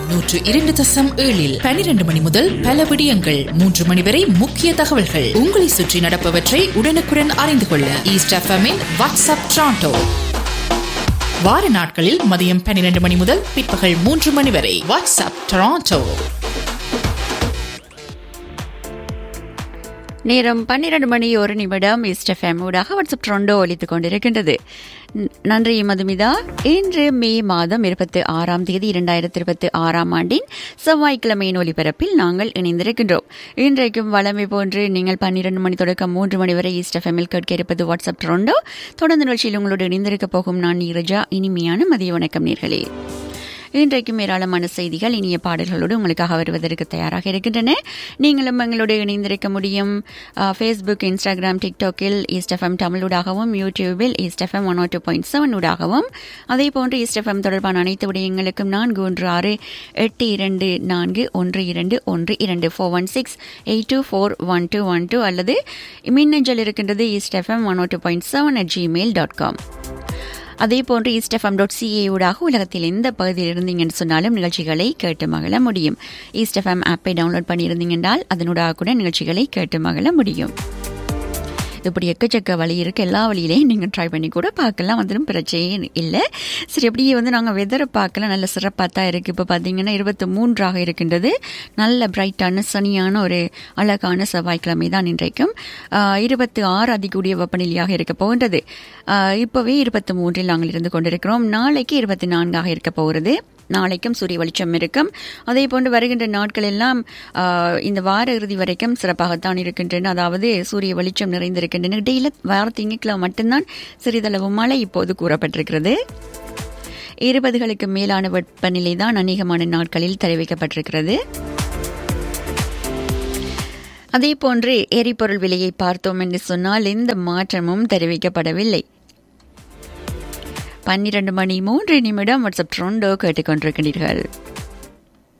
நூற்று இரண்டு தசம் ஏழில் பனிரெண்டு மணி முதல் பல விடயங்கள் மூன்று மணி வரை முக்கிய தகவல்கள் உங்களை சுற்றி நடப்பவற்றை உடனுக்குடன் அறிந்து கொள்ள ஈஸ்ட் எஃப்எம்மின் வாட்ஸ்அப் ட்ராண்டோ வார நாட்களில் மதியம் பன்னிரண்டு மணி முதல் பிற்பகல் மூன்று மணி வரை வாட்ஸ்அப் டொராண்டோ நேரம் பன்னிரண்டு மணி ஒரு நிமிடம் இஸ்டஃபேம் ஊடாக வாட்ஸ்அப் ட்ரோண்டோ ஒலித்துக் கொண்டிருக்கின்றது ந- நன்றி மதுமிதா இன்று மே மாதம் இருபத்தி ஆறாம் தேதி இரண்டாயிரத்தி இருபத்தி ஆறாம் ஆண்டின் செவ்வாய்க்கிழமையின் ஒலிபரப்பில் நாங்கள் இணைந்திருக்கின்றோம் இன்றைக்கும் வளமை போன்று நீங்கள் பன்னிரண்டு மணி தொடக்கம் மூன்று மணி வரை ஈஸ்டஃபேமில் கேட்க இருப்பது வாட்ஸ்அப் ட்ரோண்டோ தொடர்ந்து நிகழ்ச்சியில் உங்களோடு இணைந்திருக்க போகும் நான் நீரஜா இனிமையான மதிய வணக்கம் நேர்களே இன்றைக்கும் ஏராளமான செய்திகள் இனிய பாடல்களோடு உங்களுக்காக வருவதற்கு தயாராக இருக்கின்றன நீங்களும் எங்களோடு இணைந்திருக்க முடியும் ஃபேஸ்புக் இன்ஸ்டாகிராம் டிக்டாக்கில் ஈஸ்டஃபம் தமிழூடாகவும் யூடியூபில் East FM one two point seven ஊடாகவும் அதே போன்று ஈஸ்டஃபம் தொடர்பான அனைத்து விடயங்களுக்கும் நான்கு ஒன்று ஆறு எட்டு இரண்டு நான்கு ஒன்று இரண்டு ஒன்று இரண்டு four one six eight two four one two one two அல்லது மின்னஞ்சல் இருக்கின்றது ஈஸ்டஃபம் one two point seven at Gmail dot com அதே போன்று ஈஸ்டஃபம் டாட் சிஏ ஊடாக உலகத்தில் எந்த பகுதியில் இருந்தீங்கன்னு சொன்னாலும் நிகழ்ச்சிகளை கேட்டு மகிழ முடியும் ஈஸ்டஃபம் ஆப்பை டவுன்லோட் பண்ணியிருந்தீங்கன்றால் அதனூடாக கூட நிகழ்ச்சிகளை கேட்டு மகிழ முடியும் இப்படி எக்கச்சக்க வழி இருக்கு எல்லா வழியிலையும் நீங்கள் ட்ரை பண்ணி கூட பார்க்கலாம் வந்துடும் பிரச்சனையே இல்லை சரி அப்படியே வந்து நாங்கள் வெதரை பார்க்கலாம் நல்ல சிறப்பாக தான் இருக்குது இப்போ பார்த்தீங்கன்னா இருபத்தி மூன்றாக இருக்கின்றது நல்ல பிரைட்டான சனியான ஒரு அழகான செவ்வாய்க்கிழமை தான் இன்றைக்கும் இருபத்தி ஆறு அதிகூடிய வெப்பநிலையாக இருக்க போகின்றது ஆஹ் இப்போவே இருபத்தி மூன்றில் நாங்கள் இருந்து கொண்டிருக்கிறோம் நாளைக்கு இருபத்தி நான்காக இருக்க போகிறது நாளைக்கும் சூரிய வெளிச்சம் இருக்கும் அதே போன்று வருகின்ற நாட்கள் எல்லாம் ஆஹ், இந்த வார இறுதி வரைக்கும் சிறப்பாகத்தான் இருக்கின்றன அதாவது சூரிய வெளிச்சம் நிறைந்திருக்கின்றன இடையில வார திங்கட்கிழமை மட்டும்தான் சிறிதளவு மழை இப்போது கூறப்பட்டிருக்கிறது இருபதுகளுக்கு மேலான வெப்பநிலை தான் அநேகமான நாட்களில் தெரிவிக்கப்பட்டிருக்கிறது அதே போன்று எரிபொருள் விலையை பார்த்தோம் என்று சொன்னால் எந்த மாற்றமும் தெரிவிக்கப்படவில்லை பன்னிரண்டு மணி மூன்று நிமிடம் வாட்ஸ்அப் ட்ரோண்டோ கேட்டுக்கொண்டிருக்கிறீர்கள்